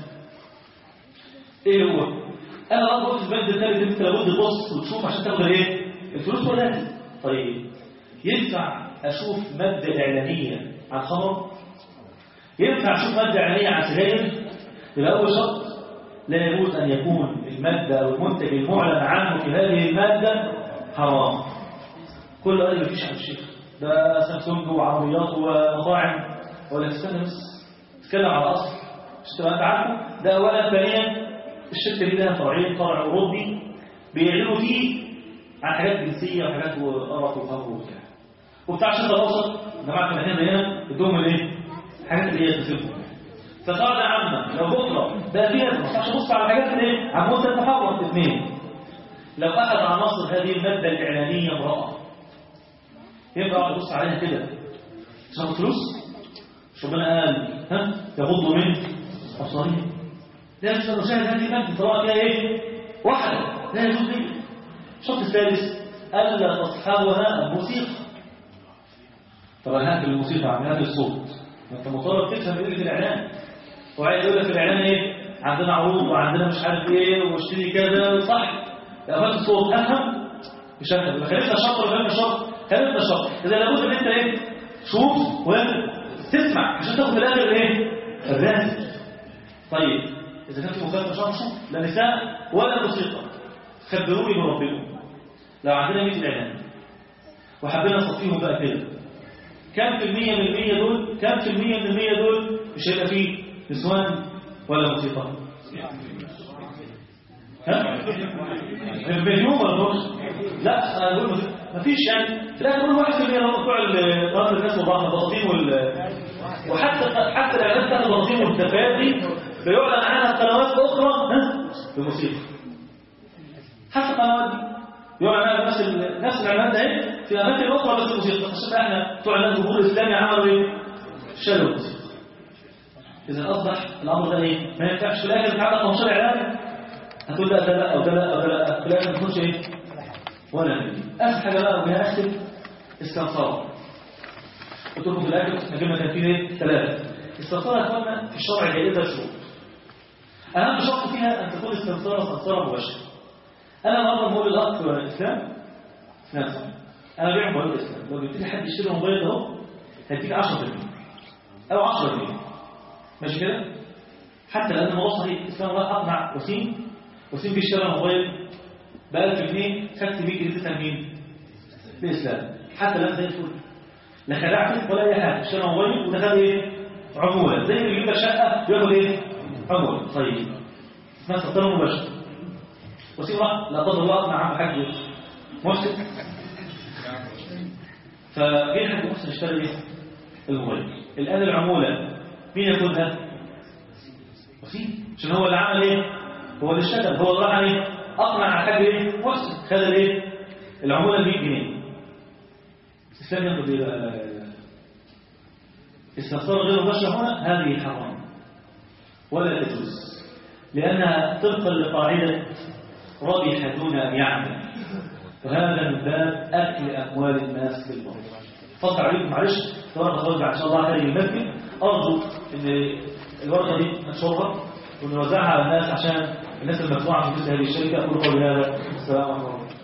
ايه هو؟ انا برضه قلت البند الثالث انت لابد تبص وتشوف عشان تاخد ايه؟ الفلوس ولا لا؟ طيب ينفع اشوف ماده اعلانيه عن خمر؟ ينفع اشوف ماده اعلانيه عن سجاير؟ يبقى اول شرط لا يجوز ان يكون الماده او المنتج المعلن عنه في هذه الماده حرام كل قال مفيش عن الشيخ ده سامسونج وعربيات ومطاعم ولا تستنى بس تتكلم على الاصل مش تبقى انت عارفه ده اولا ثانيا الشركه دي لها فرعين فرع اوروبي بيعلنوا فيه عن حاجات جنسيه وحاجات وقرف وخمر وبتاع وبتاع الشرق الاوسط جماعه المدينه هنا ادوهم الايه؟ الحاجات اللي هي تسيبهم فقاعدة عامة لو بكرة ده فيها ما ينفعش ابص على حاجات الايه؟ عن مدة التحرك اثنين لو اخذ عناصر هذه المادة الإعلانية امرأة ينفع تبص عليها كده تاخد فلوس؟ مش ربنا قال ها يغضوا من أبصارهم لا يجوز أن نشاهد هذه المادة طالما فيها إيه؟ واحدة لا يجوز لي الشرط الثالث ألا تصحبها الموسيقى طبعا هات الموسيقى عن هذا الصوت أنت مطالب تفهم إيه في الإعلان وعايز يقول لك في الإعلان إيه؟ عندنا عروض وعندنا مش عارف إيه واشتري كذا صح لا فات الصوت أفهم مش أفهم يبقى خليتنا شرط ولا شرط خليتنا شرط إذا لابد إن أنت إيه؟ شوف وتسمع عشان تاخد في الآخر إيه؟ الراتب طيب إذا كان في مخالفة شرط شوف لا نساء ولا موسيقى خبروني بربكم لو عندنا 100 إعلان وحبينا نصفيهم بقى كده كم في المية من المية دول كم في المية من المية دول مش هيبقى فيه نسوان ولا موسيقى ها؟ مليون ولا نص لا انا بقول مفيش يعني في الاخر كل واحد في المية هم بتوع قرار الناس والرحمة البساطين وال وحتى حتى الاعلانات بتاعت البساطين والتفاهات دي بيعلن عنها قنوات اخرى ها بموسيقى حتى القنوات دي يعلن عنها نفس نفس الاعلانات ده ايه في اماكن اخرى بس موسيقى عشان احنا بتوع الجمهور الاسلامي عملوا ايه شالوا الموسيقى اذا اصبح الامر ده ايه ما ينفعش في الاخر تعالى 15 اعلان هتقول لا ده لا او ده لا او ده لا في الاخر ما تكونش ايه ولا مني اخر حاجه بقى وهي اختم استنصار قلت لكم في الاخر احنا جبنا كان فيه ايه ثلاثه استنصار يا اخوانا في الشرع جائزه شروط اهم شرط فيها ان تكون استنصار استنصار مباشر انا النهارده بقول للاخ في الاسلام اسلام صح انا بيع موبايل الاسلام لو جبت لي حد يشتري موبايل ده اهو هديك 10 جنيه او 10 جنيه ماشي كده حتى لان الموضوع صحيح الاسلام الله اقنع وسيم وسيم بيشتري موبايل ب 1000 جنيه خدت 100 جنيه تسال مين؟ الاسلام حتى لو زي الفل لا خدعتك ولا اي حاجه اشترى موبايل وده خد ايه؟ عموله زي اللي بيجيب لك شقه بياخد ايه؟ عموله طيب اسمها استخدام مباشر وسيم راح لا قدر الله اقنع عم حاج محسن فجه حد محسن اشترى ايه؟ الموبايل الآن العمولة مين ياخدها؟ وسيم عشان هو اللي عمل ايه؟ هو اللي اشتغل هو اللي راح ايه؟ اقنع الحاج ايه؟ محسن خد الايه؟ العمولة ب 100 جنيه الإسلام ياخد ايه بقى؟ استنصار غير مباشر هنا هذه حرام ولا تجوز لأنها طبقا لقاعدة ربح دون أن يعمل وهذا من باب أكل أموال الناس بالباطل فضل عليكم معلش ورقة توزع إن شاء الله خارج المسجد أرجو إن الورقة دي ننشرها ونوزعها على الناس عشان الناس المدفوعة في مثل هذه الشركة أقول قولي هذا السلام عليكم